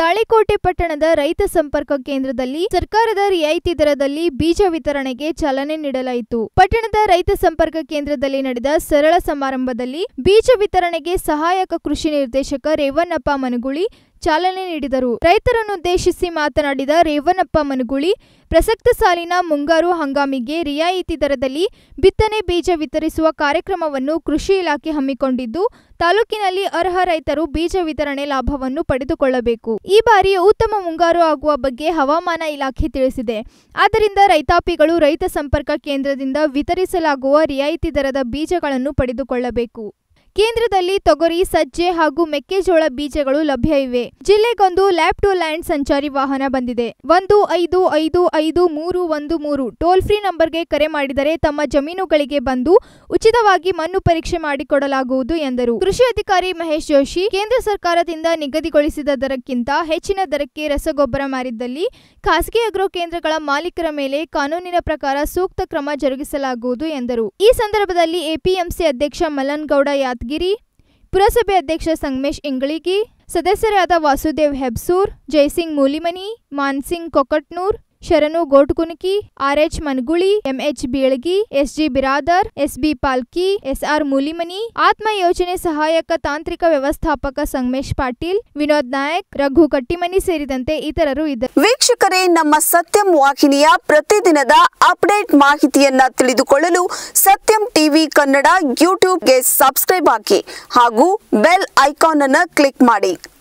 ತಾಳಿಕೋಟೆ ಪಟ್ಟಣದ ರೈತ ಸಂಪರ್ಕ ಕೇಂದ್ರದಲ್ಲಿ ಸರ್ಕಾರದ ರಿಯಾಯಿತಿ ದರದಲ್ಲಿ ಬೀಜ ವಿತರಣೆಗೆ ಚಾಲನೆ ನೀಡಲಾಯಿತು ಪಟ್ಟಣದ ರೈತ ಸಂಪರ್ಕ ಕೇಂದ್ರದಲ್ಲಿ ನಡೆದ ಸರಳ ಸಮಾರಂಭದಲ್ಲಿ ಬೀಜ ವಿತರಣೆಗೆ ಸಹಾಯಕ ಕೃಷಿ ನಿರ್ದೇಶಕ ರೇವಣ್ಣಪ್ಪ ಮನಗುಳಿ ಚಾಲನೆ ನೀಡಿದರು ರೈತರನ್ನುದ್ದೇಶಿಸಿ ಮಾತನಾಡಿದ ರೇವಣ್ಣಪ್ಪ ಮನಗುಳಿ ಪ್ರಸಕ್ತ ಸಾಲಿನ ಮುಂಗಾರು ಹಂಗಾಮಿಗೆ ರಿಯಾಯಿತಿ ದರದಲ್ಲಿ ಬಿತ್ತನೆ ಬೀಜ ವಿತರಿಸುವ ಕಾರ್ಯಕ್ರಮವನ್ನು ಕೃಷಿ ಇಲಾಖೆ ಹಮ್ಮಿಕೊಂಡಿದ್ದು ತಾಲೂಕಿನಲ್ಲಿ ಅರ್ಹ ರೈತರು ಬೀಜ ವಿತರಣೆ ಲಾಭವನ್ನು ಪಡೆದುಕೊಳ್ಳಬೇಕು ಈ ಬಾರಿ ಉತ್ತಮ ಮುಂಗಾರು ಆಗುವ ಬಗ್ಗೆ ಹವಾಮಾನ ಇಲಾಖೆ ತಿಳಿಸಿದೆ ಆದ್ದರಿಂದ ರೈತಾಪಿಗಳು ರೈತ ಸಂಪರ್ಕ ಕೇಂದ್ರದಿಂದ ವಿತರಿಸಲಾಗುವ ರಿಯಾಯಿತಿ ದರದ ಬೀಜಗಳನ್ನು ಪಡೆದುಕೊಳ್ಳಬೇಕು ಕೇಂದ್ರದಲ್ಲಿ ತೊಗರಿ ಸಜ್ಜೆ ಹಾಗೂ ಮೆಕ್ಕೆಜೋಳ ಬೀಜಗಳು ಲಭ್ಯ ಇವೆ ಜಿಲ್ಲೆಗೊಂದು ಲ್ಯಾಬ್ ಟು ಲ್ಯಾಂಡ್ ಸಂಚಾರಿ ವಾಹನ ಬಂದಿದೆ ಒಂದು ಐದು ಐದು ಐದು ಮೂರು ಒಂದು ಮೂರು ಟೋಲ್ ಫ್ರೀ ನಂಬರ್ಗೆ ಕರೆ ಮಾಡಿದರೆ ತಮ್ಮ ಜಮೀನುಗಳಿಗೆ ಬಂದು ಉಚಿತವಾಗಿ ಮಣ್ಣು ಪರೀಕ್ಷೆ ಮಾಡಿಕೊಡಲಾಗುವುದು ಎಂದರು ಕೃಷಿ ಅಧಿಕಾರಿ ಮಹೇಶ್ ಜೋಶಿ ಕೇಂದ್ರ ಸರ್ಕಾರದಿಂದ ನಿಗದಿಗೊಳಿಸಿದ ದರಕ್ಕಿಂತ ಹೆಚ್ಚಿನ ದರಕ್ಕೆ ರಸಗೊಬ್ಬರ ಮಾರಿದ್ದಲ್ಲಿ ಖಾಸಗಿ ಅಗ್ರೋ ಕೇಂದ್ರಗಳ ಮಾಲೀಕರ ಮೇಲೆ ಕಾನೂನಿನ ಪ್ರಕಾರ ಸೂಕ್ತ ಕ್ರಮ ಜರುಗಿಸಲಾಗುವುದು ಎಂದರು ಈ ಸಂದರ್ಭದಲ್ಲಿ ಎಪಿಎಂಸಿ ಅಧ್ಯಕ್ಷ ಮಲ್ಲನ್ಗೌಡ ಯಾದಗಿರಿ ಪುರಸಭೆ ಅಧ್ಯಕ್ಷ ಸಂಗಮೇಶ್ ಇಂಗಳಿಗಿ ಸದಸ್ಯರಾದ Vasudev Hebsur Jai Singh Mulimani Mansingh Kokatnur Sharanu Gotukunaki R H Manguli M H Bilagi S G Biradar S B Palki S R Mulimani ಆತ್ಮ ಯೋಜನೆ ಸಹಾಯಕ ತಾಂತ್ರಿಕ ವ್ಯವಸ್ಥಾಪಕ ಸಂಗಮೇಶ್ ಪಾಟೀಲ್ ವಿನೋದ್ ನಾಯಕ್ ರಘು ಕಟ್ಟಿಮನಿ ಸೇರಿದಂತೆ ಇತರರು ಇದ್ದರು ವೀಕ್ಷಕರೇ ನಮ್ಮ ಸತ್ಯಂ ವಾಹಿನಿಯ ಪ್ರತಿದಿನದ ಅಪ್ಡೇಟ್ ಮಾಹಿತಿಯನ್ನ ತಿಳಿದುಕೊಳ್ಳಲು ಸತ್ಯಂ ಟಿವಿ ಕನ್ನಡ ಯೂಟ್ಯೂಬ್ಗೆ ಸಬ್ಸ್ಕ್ರೈಬ್ ಹಾಕಿ ಹಾಗೂ ಬೆಲ್ ಐಕಾನ್ ಅನ್ನು ಕ್ಲಿಕ್ ಮಾಡಿ